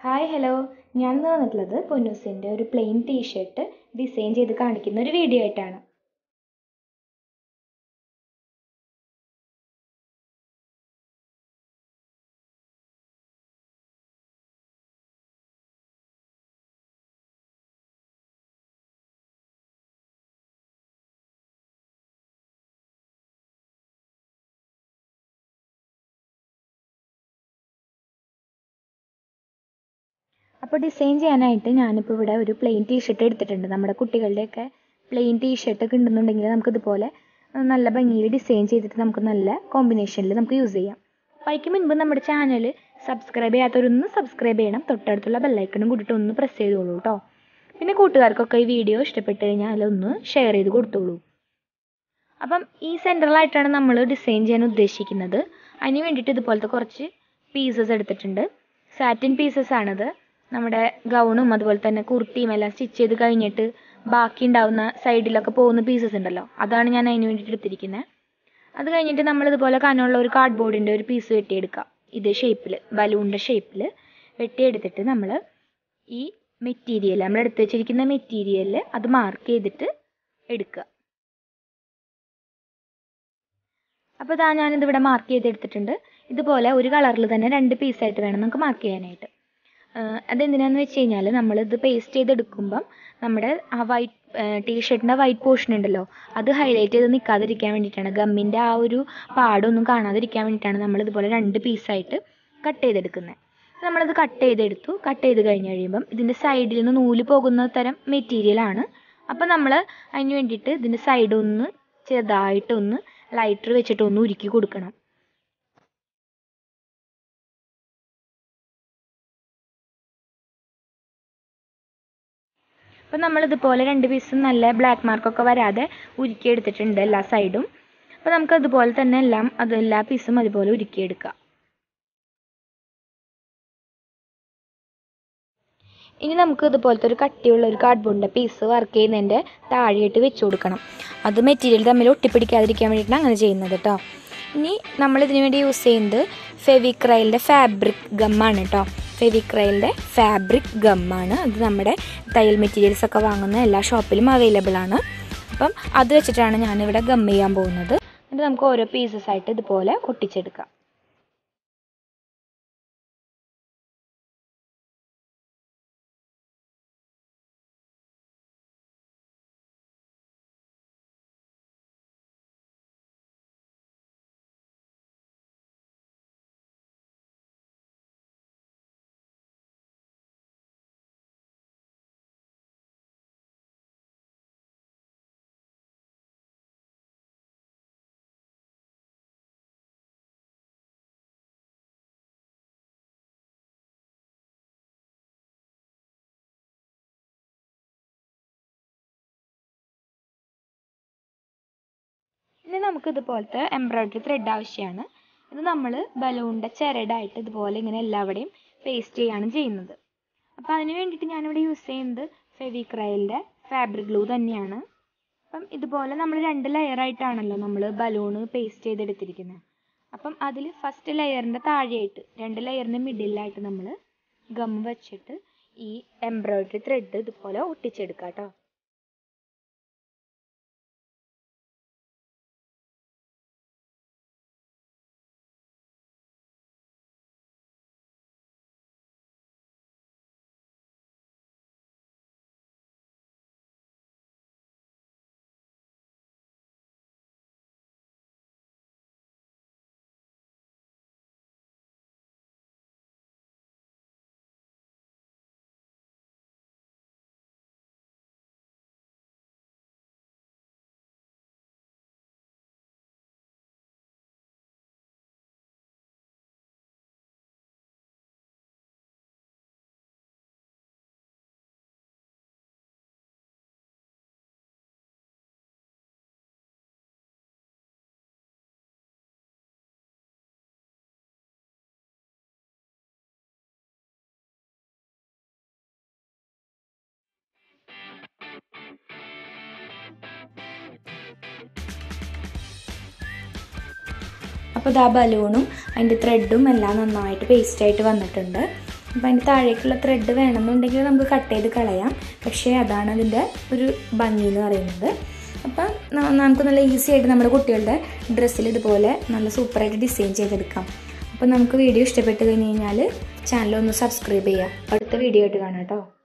hi hello ഞാൻ ഇന്ന് വന്നിട്ടുള്ളത് പൊന്നൂസിൻ്റെ ഒരു പ്ലെയിൻ ടീഷർട്ട് ഡിസൈൻ ചെയ്ത് കാണിക്കുന്ന ഒരു വീഡിയോ ആയിട്ടാണ് അപ്പോൾ ഡിസൈൻ ചെയ്യാനായിട്ട് ഞാനിപ്പോൾ ഇവിടെ ഒരു പ്ലെയിൻ ടീഷർട്ട് എടുത്തിട്ടുണ്ട് നമ്മുടെ കുട്ടികളുടെയൊക്കെ പ്ലെയിൻ ടീഷർട്ട് ഒക്കെ ഉണ്ടെന്നുണ്ടെങ്കിൽ നമുക്ക് ഇതുപോലെ നല്ല ഭംഗിയിൽ ഡിസൈൻ ചെയ്തിട്ട് നമുക്ക് നല്ല കോമ്പിനേഷനിൽ നമുക്ക് യൂസ് ചെയ്യാം അപ്പോൾ അതിക്ക് മുൻപ് നമ്മുടെ ചാനൽ സബ്സ്ക്രൈബ് ചെയ്യാത്തവരൊന്ന് സബ്സ്ക്രൈബ് ചെയ്യണം തൊട്ടടുത്തുള്ള ബെല്ലൈക്കണും കൂടിയിട്ട് ഒന്ന് പ്രസ് ചെയ്തോളൂ കേട്ടോ പിന്നെ കൂട്ടുകാർക്കൊക്കെ ഈ വീഡിയോ ഇഷ്ടപ്പെട്ട് കഴിഞ്ഞാൽ ഒന്ന് ഷെയർ ചെയ്ത് കൊടുത്തോളൂ അപ്പം ഈ സെൻറ്ററിലായിട്ടാണ് നമ്മൾ ഡിസൈൻ ചെയ്യാൻ ഉദ്ദേശിക്കുന്നത് അതിന് വേണ്ടിയിട്ട് ഇതുപോലത്തെ കുറച്ച് പീസസ് എടുത്തിട്ടുണ്ട് സാറ്റിൻ പീസസ് ആണത് നമ്മുടെ ഗൗണും അതുപോലെ തന്നെ കുർത്തിയും എല്ലാം സ്റ്റിച്ച് ചെയ്ത് കഴിഞ്ഞിട്ട് ബാക്കി ഉണ്ടാവുന്ന സൈഡിലൊക്കെ പോകുന്ന പീസസ് ഉണ്ടല്ലോ അതാണ് ഞാൻ അതിന് വേണ്ടിയിട്ട് എടുത്തിരിക്കുന്നത് അത് കഴിഞ്ഞിട്ട് നമ്മൾ ഇതുപോലെ കനമുള്ള ഒരു കാർഡ് ബോർഡിൻ്റെ ഒരു പീസ് വെട്ടിയെടുക്കുക ഇതേ ഷേപ്പിൽ ബലൂണിൻ്റെ ഷേപ്പിൽ വെട്ടിയെടുത്തിട്ട് നമ്മൾ ഈ മെറ്റീരിയൽ നമ്മൾ എടുത്ത് വെച്ചിരിക്കുന്ന മെറ്റീരിയലിൽ അത് മാർക്ക് ചെയ്തിട്ട് എടുക്കുക അപ്പോൾ ഇതാ ഞാനിതിവിടെ മാർക്ക് ചെയ്തെടുത്തിട്ടുണ്ട് ഇതുപോലെ ഒരു കളറിൽ തന്നെ രണ്ട് പീസായിട്ട് വേണം നമുക്ക് മാർക്ക് ചെയ്യാനായിട്ട് അതെന്തിനാന്ന് വെച്ച് കഴിഞ്ഞാൽ നമ്മളിത് പേസ്റ്റ് ചെയ്തെടുക്കുമ്പം നമ്മുടെ ആ വൈറ്റ് ടീഷർട്ടിൻ്റെ വൈറ്റ് പോർഷൻ ഉണ്ടല്ലോ അത് ഹൈലൈറ്റ് ചെയ്ത് നിൽക്കാതിരിക്കാൻ വേണ്ടിയിട്ടാണ് ഗമ്മിൻ്റെ ആ ഒരു പാടൊന്നും കാണാതിരിക്കാൻ വേണ്ടിയിട്ടാണ് നമ്മൾ ഇതുപോലെ രണ്ട് പീസായിട്ട് കട്ട് ചെയ്തെടുക്കുന്നത് നമ്മളത് കട്ട് ചെയ്തെടുത്തു കട്ട് ചെയ്ത് കഴിഞ്ഞ് കഴിയുമ്പം ഇതിൻ്റെ സൈഡിൽ നിന്ന് നൂല് പോകുന്ന തരം മെറ്റീരിയലാണ് അപ്പം നമ്മൾ അതിന് വേണ്ടിയിട്ട് ഇതിൻ്റെ സൈഡ് ഒന്ന് ചെറുതായിട്ടൊന്ന് ലൈറ്റർ വെച്ചിട്ട് ഒന്ന് ഉരുക്കി കൊടുക്കണം അപ്പം നമ്മളിതുപോലെ രണ്ട് പീസും നല്ല ബ്ലാക്ക് മാർക്കൊക്കെ വരാതെ ഉരുക്കിയെടുത്തിട്ടുണ്ട് എല്ലാ സൈഡും അപ്പോൾ നമുക്ക് അതുപോലെ തന്നെ എല്ലാം അത് എല്ലാ പീസും അതുപോലെ ഉരുക്കിയെടുക്കാം ഇനി നമുക്ക് ഇതുപോലത്തെ ഒരു കട്ടിയുള്ള ഒരു കാർഡ്ബോർഡിൻ്റെ പീസ് വർക്ക് ചെയ്യുന്നതിൻ്റെ താഴെയായിട്ട് വെച്ച് കൊടുക്കണം അത് മെറ്റീരിയൽ തമ്മിൽ ഒട്ടിപ്പിടിക്കാതിരിക്കാൻ വേണ്ടിയിട്ടാണ് അങ്ങനെ ചെയ്യുന്നത് കേട്ടോ ഇനി നമ്മൾ ഇതിനു വേണ്ടി യൂസ് ചെയ്യുന്നത് ഫെവിക്രൈലിൻ്റെ ഫാബ്രിക് ഗമ്മാണ് കേട്ടോ ഫെവിക്രൈലിൻ്റെ ഫാബ്രിക് ഗമ്മാണ് അത് നമ്മുടെ തയ്യൽ മെറ്റീരിയൽസ് ഒക്കെ വാങ്ങുന്ന എല്ലാ ഷോപ്പിലും അവൈലബിൾ ആണ് അപ്പം അത് വെച്ചിട്ടാണ് ഞാനിവിടെ ഗം ചെയ്യാൻ പോകുന്നത് എന്നിട്ട് നമുക്ക് ഓരോ പീസസ് ആയിട്ട് ഇതുപോലെ ഒട്ടിച്ചെടുക്കാം ഇനി നമുക്ക് ഇതുപോലത്തെ എംബ്രോയ്ഡറി ത്രെഡ് ആവശ്യമാണ് ഇത് നമ്മൾ ബലൂണിൻ്റെ ചിരടായിട്ട് ഇതുപോലെ ഇങ്ങനെ എല്ലാവിടെയും പേസ്റ്റ് ചെയ്യാണ് ചെയ്യുന്നത് അപ്പോൾ അതിന് വേണ്ടിയിട്ട് ഞാനിവിടെ യൂസ് ചെയ്യുന്നത് ഫെവിക്രൈലിൻ്റെ ഫാബ്രിക് ഗ്ലൂ തന്നെയാണ് അപ്പം ഇതുപോലെ നമ്മൾ രണ്ട് ലെയറായിട്ടാണല്ലോ നമ്മൾ ബലൂണ് പേസ്റ്റ് ചെയ്തെടുത്തിരിക്കുന്നത് അപ്പം അതിൽ ഫസ്റ്റ് ലെയറിൻ്റെ താഴെയായിട്ട് രണ്ട് ലെയറിൻ്റെ മിഡിലായിട്ട് നമ്മൾ ഗം വെച്ചിട്ട് ഈ എംബ്രോയ്ഡറി ത്രെഡ് ഇതുപോലെ ഒട്ടിച്ചെടുക്കാം കേട്ടോ അപ്പോൾ ഇതാ ബലൂണും അതിൻ്റെ ത്രെഡും എല്ലാം നന്നായിട്ട് പേസ്റ്റായിട്ട് വന്നിട്ടുണ്ട് അപ്പം അതിൻ്റെ താഴേക്കുള്ള ത്രെഡ് വേണമെന്നുണ്ടെങ്കിൽ നമുക്ക് കട്ട് ചെയ്ത് കളയാം പക്ഷേ അതാണ് അതിൻ്റെ ഒരു ഭംഗി എന്ന് പറയുന്നത് അപ്പം ന- നമുക്ക് നല്ല ഈസി ആയിട്ട് നമ്മുടെ കുട്ടികളുടെ ഡ്രസ്സിൽ ഇതുപോലെ നല്ല സൂപ്പറായിട്ട് ഡിസൈൻ ചെയ്തെടുക്കാം അപ്പം നമുക്ക് വീഡിയോ ഇഷ്ടപ്പെട്ട് കഴിഞ്ഞ് കഴിഞ്ഞാൽ ചാനൽ ഒന്ന് സബ്സ്ക്രൈബ് ചെയ്യാം അടുത്ത വീഡിയോ ആയിട്ട് കാണാം കേട്ടോ